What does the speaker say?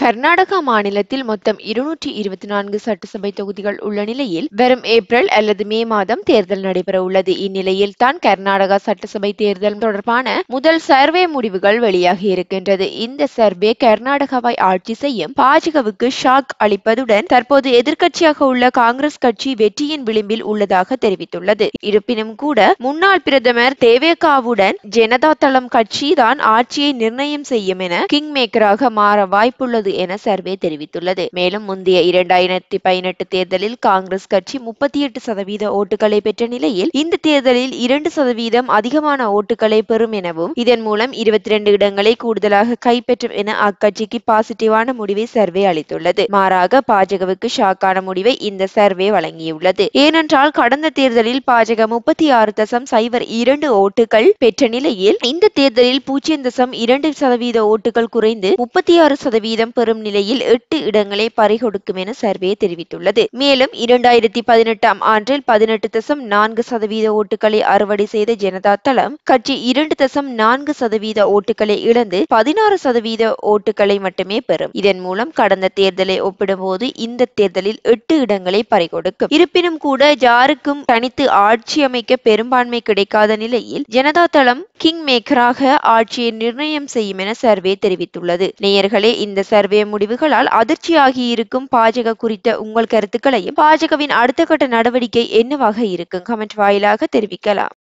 கர்நாடகா மாநிலத்தில் மொத்தம் இருநூற்றி இருபத்தி நான்கு சட்டசபை தொகுதிகள் உள்ள நிலையில் வரும் ஏப்ரல் அல்லது மே மாதம் தேர்தல் நடைபெற உள்ளது இந்நிலையில் தான் கர்நாடகா சட்டசபை தேர்தல் தொடர்பான முதல் சர்வே முடிவுகள் வெளியாகி இருக்கின்றது இந்த சர்வே கர்நாடகாவை ஆட்சி செய்யும் பாஜகவுக்கு ஷாக் அளிப்பதுடன் தற்போது எதிர்க்கட்சியாக உள்ள காங்கிரஸ் கட்சி வெற்றியின் விளிம்பில் உள்ளதாக தெரிவித்துள்ளது இருப்பினும் கூட முன்னாள் பிரதமர் தேவேகாவுடன் ஜனதா தளம் கட்சி தான் ஆட்சியை நிர்ணயம் செய்யும் என கிங் மேக்கராக மாற வாய்ப்புள்ளது என சர்வே தெரிவித்துள்ளது மேலும் முந்தைய இரண்டாயிரத்தி பதினெட்டு தேர்தலில் காங்கிரஸ் கட்சி முப்பத்தி எட்டு சதவீத ஓட்டுகளை பெற்ற நிலையில் இந்த தேர்தலில் இரண்டு சதவீதம் அதிகமான ஓட்டுகளை பெறும் எனவும் இதன் மூலம் இருபத்தி இரண்டு இடங்களை கூடுதலாக கைப்பற்றும் என அக்கட்சிக்கு பாசிட்டிவான முடிவை சர்வே அளித்துள்ளது மாறாக பாஜகவுக்கு ஷாக்கான முடிவை இந்த சர்வே வழங்கியுள்ளது ஏனென்றால் கடந்த தேர்தலில் பாஜக முப்பத்தி ஆறு தசம் சைபர் இரண்டு ஓட்டுகள் பெற்ற நிலையில் இந்த தேர்தலில் பூஜ்ஜியம் தசம் இரண்டு சதவீத ஓட்டுகள் குறைந்து முப்பத்தி ஆறு சதவீதம் பெறும் நிலையில் எட்டு இடங்களை பறிகொடுக்கும் என சர்வே தெரிவித்துள்ளது மேலும் இரண்டாயிரத்தி பதினெட்டாம் ஆண்டில் பதினெட்டு தசம் நான்கு சதவீத ஓட்டுகளை அறுவடை செய்த ஜனதா தளம் கட்சி இரண்டு தசம் நான்கு சதவீத ஓட்டுகளை இழந்து பதினாறு சதவீத ஓட்டுகளை மட்டுமே பெறும் இதன் மூலம் கடந்த தேர்தலை ஒப்பிடும்போது இந்த தேர்தலில் எட்டு இடங்களை பறிகொடுக்கும் இருப்பினும் கூட யாருக்கும் தனித்து ஆட்சி அமைக்க பெரும்பான்மை கிடைக்காத நிலையில் ஜனதா தளம் கிங் மேக்கராக ஆட்சியை நிர்ணயம் செய்யும் என சர்வே தெரிவித்துள்ளது நேயர்களே இந்த சர்வே முடிவுகளால் அதிர்ச்சியாகி இருக்கும் பாஜக குறித்த உங்கள் கருத்துக்களையும் பாஜகவின் அடுத்த கட்ட நடவடிக்கை என்னவாக இருக்கும் கமெண்ட் வாயிலாக தெரிவிக்கலாம்